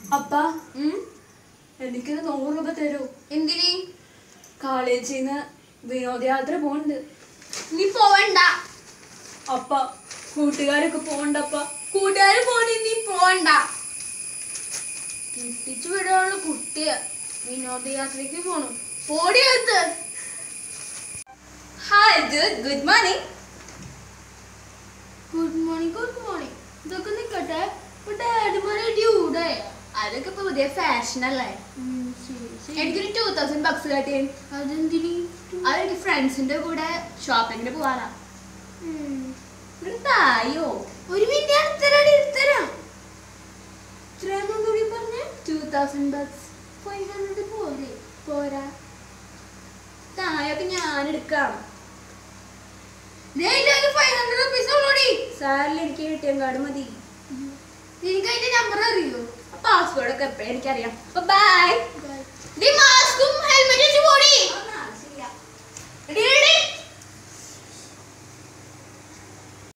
അപ്പ എനിക്കൊരു നൂറ് രൂപ തരൂ എന്തിനി കോളേജിൽ നിന്ന് വിനോദയാത്ര പോണ്ട് നീ പോവണ്ട അപ്പ കൂട്ടുകാരൊക്കെ പോണ്ടപ്പ കൂട്ടുകാര് പോണി നീ പോവണ്ട കെട്ടിച്ചു വിടാനുള്ള കുട്ടിയ വിനോദയാത്രയ്ക്ക് പോണു പോടി അടുത്ത് hi good morning good morning good morning ഇതൊക്കെ നിക്കട്ടെ ഇപ്പൊ ഡാഡിമാരെ ഡ്യൂഡായ അതൊക്കെ ഇപ്പൊ പുതിയ ഫാഷൻ അല്ലേ എനിക്കൊരു ടൂ തൗസൻഡ് ബക്സ് കാട്ടിയേ അതെന്തിനി അതെനിക്ക് ഫ്രണ്ട്സിന്റെ കൂടെ ഷോപ്പിങ്ങിന് പോവാനാ ഒരു തായോ ഒരു മിനിറ്റ് എടുത്തരാടി എടുത്തരാം ഇത്രയൊന്നും കൂടി പറഞ്ഞേ two thousand bucks five hundred പോലെ പോരാ തായൊക്കെ ഞാൻ എടുക്കാം ഫൈവ് ഹൺഡ്രഡ് റുപ്പീസ് ഉള്ളൂടി സാറിൽ എനിക്ക് എ ടി എം കാർഡ് മതി നിനക്ക് അതിന്റെ നമ്പർ അറിയോ പാസ്വേഡ് ഒക്കെ എപ്പോഴും എനിക്കറിയാം ബൈ നീ മാസ്ക്